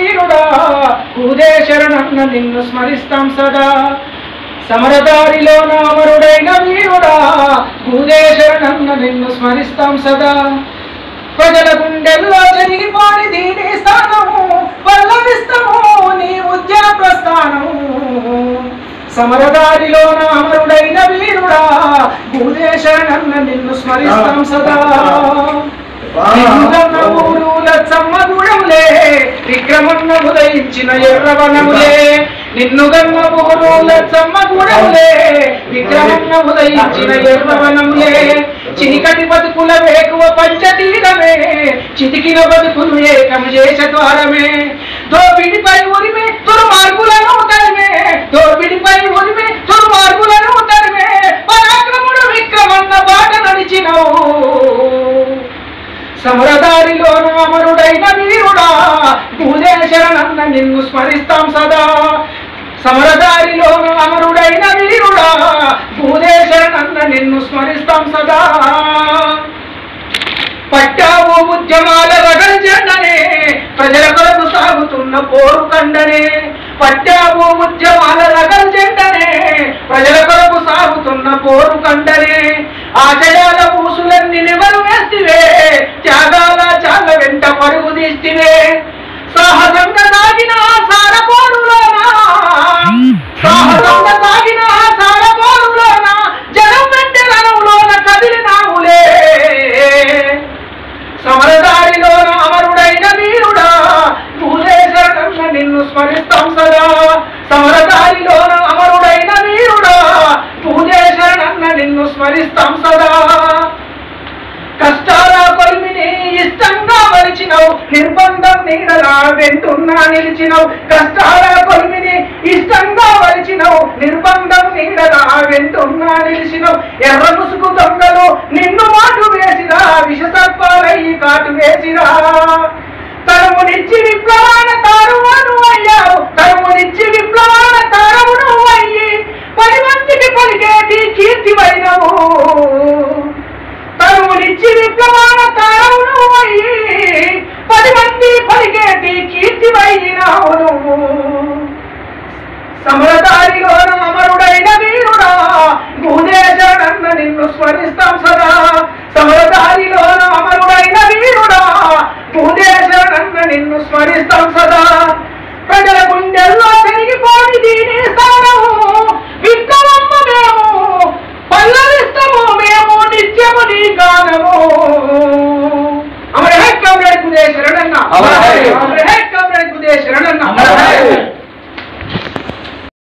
వీరుడా భూదే శరణన్న నిన్ను స్మరిస్తాం సదా సమరదారిలో నామరుడైన వీరుడా భూదే శరణన్న నిన్ను స్మరిస్తాం సదా ప్రజల గుండెల్లో జరిగిపోని దీని స్థానము పల్లవిస్తము నీ ఉద్యమ ప్రస్థానము సమరదారిలో నామరుడైన వీరుడా భూదేశనన్న నిన్ను స్మరిస్తాం సదా నిన్నుగన్న ఊరుల చమ్మగూడములే విక్రమన్న ఉదయించిన ఎర్రవనములే నిన్ను గన్న ఊరుల చమ్మగూడములే విక్రమన్న ఉదయించిన ఎర్రవనములే చినికటి బతుకుల వేకువ పంచతీరమే చితికిన బతుకులు ఏకము చేస ద్వారమే దోపిడిపై ఉరిమే దుర్మార్గులను తరిమే దోపిడిపై ఉరిమే దుర్మార్గులను తరిమే పరాక్రముడు విక్రమన్న బాట నడిచినవు సమరదారిలో అమరుడైన వీరుడా భూదేశరణన్న నిన్ను స్మరిస్తాం సదా సమరదారిలో అమరుడైన వీరుడా భూదేశరణన్న నిన్ను స్మరిస్తాం సదా పట్టావు ఉద్యమాల రగల్ జెండనే ప్రజల కొరకు సాగుతున్న పోరు కండనే పట్టావు ఉద్యమాల రగల్ జెండనే ప్రజల కొరకు సాగుతున్న పోరు కండనే ఆశయాల పూసులన్నీ నివరు వేస్తివే త్యాగాల చాల వెంట పరుగు తీస్తివే సాహసంగా సాగిన సారపోరులోనా సాహసంగా సాగిన సారపోరులోన జనం వెంట రణంలోన కదిలినావులే సమరదారిలోన అమరుడైన వీరుడా భూదేశరణ నిన్ను స్మరిస్తాం సదా సమరదారిలోన అమరుడైన వీరుడా భూదేశరణ నిన్ను స్మరిస్తాం సదా కష్టాల కొలిమిని ఇష్టంగా మలిచినవు నిర్బంధం నీడలా వెంటున్నా నిలిచినవు కష్టాల కొలిమిని ఇష్టంగా మలిచినవు నిర్బంధం నీడలా వెంటున్నా నిలిచినవు ఎర్ర ముసుగు దొంగలు నిన్ను మాటు వేసిరా విషసర్పాలయ్యి కాటు వేసిరా తరమునిచ్చి విప్లవాన తారువను అయ్యావు తరమునిచ్చి విప్లవాన తారమును అయ్యి పది మందికి పలికేటి కీర్తివైనవు తరువునిచ్చి విప్లవాన తారవును అయ్యి పది మంది పలికేటి కీర్తివైనావు నువ్వు సమరదారిలోన అమరుడైన వీరుడా భూదేశనన్న నిన్ను స్మరిస్తాం సదా సమరదారిలోన అమరుడైన వీరుడా భూదేశనన్న నిన్ను స్మరిస్తాం సదా ప్రజల గుండెల్లో పెరిగిపోని దీని స్థానము విక్రమమ్మ మేము పల్లవిస్తము మేము నిత్యము నీ గానము అమర హై కామ్రేడ్ కుదే శరణన్న అమర